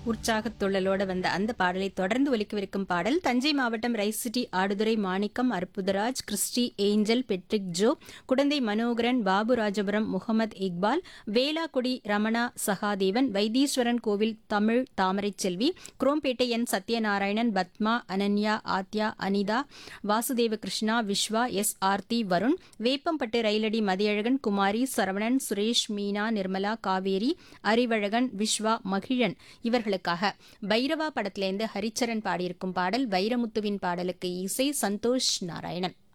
உற்சாகத்துள்ளலோட வந்த அந்த பாடலை தொடர்ந்து ஒலிக்கவிருக்கும் பாடல் தஞ்சை மாவட்டம் rice city Aduthurai Manikkam Arputharaj Christy Angel Patrick Jo Kudanthai Manoharan Babu Rajapuram Mohammed Iqbal Velakkudi Ramana Sahadevan Vaitheeswaran Kovil Tamil Thamarai Selvi Chromepet N Sathyanarayanan Padma Ananya Aadhya Anitha Vasudeva Krishna Viswa S Aarthi Varun Veppampattu Rayiladi Mathiyazhagan Kumari Saravanan Suresh Meena Nirmala Kaveri Arivazhagan Viswa Magizhan இவர்களுக்காக பைரவா படத்திலேருந்து ஹரிச்சரன் பாடியிருக்கும் பாடல் வைரமுத்துவின் பாடலுக்கு இசை சந்தோஷ் நாராயணன்